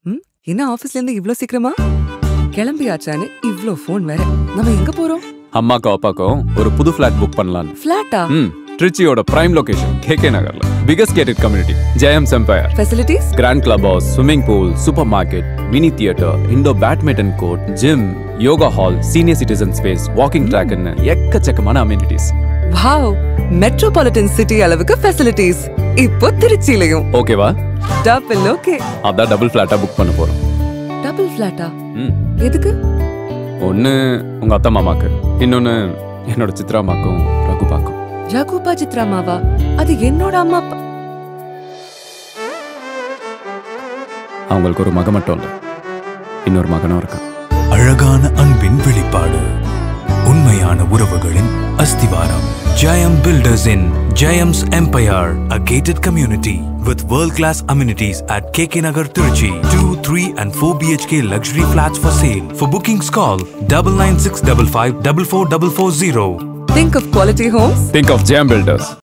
ம் என்ன ஆபீஸ்ல இருந்து இவ்ளோ சீக்கிரமா கிளம்பியாச்சான்னு இவ்ளோ ஃபோன் வேற நம்ம எங்க போறோம் அம்மாக்கும் அப்பாக்கும் ஒரு புது ஃபிளாட் புக் பண்ணலான்னு ஃபிளாட்டா ம் ட்ரிச்சியோட பிரைம் லொகேஷன் கேகே நகர்ல biggest gated community Jayam empire facilities grand club house swimming pool super market mini theatre indoor badminton court gym yoga hall senior citizen space walking ட்ராக்னு எக்கச்சக்கமான அம்யூனிட்டிஸ் வாவ் மெட்ரோபாலிட்டன் சிட்டி அளவுக்கு facilities இப்போ திருச்சியிலையும் ஓகேவா double okay அதான் double ஃபிளாட்டா book பண்ண போறோம் டபுள் ஃபிளாட்டா ம் எதுக்கு ஒன்னு உங்க அத்தை மாமாக்கு இன்னொன்னு என்னோட சித்ராமாக்கும் ரகுபாக்கும் ரகுபா சித்ராமாவா அது என்னோட அம்மா அப்பா அவங்களுக்கு ஒரு மக மட்டும் இல்ல இன்னொரு மகனும் இருக்கான் அழகான அன்பின் வெளிப்பாடு உண்மையான உறவுகளின் அஸ்திவாரம் Jayam builders in Jayam's empire a gated community with world-class amenities at KK Nagar Tiruchi. 2, 3 and 4 BHK luxury flats for sale. For bookings call double nine six double five double four double four zero. Think of quality homes think of Jayam filters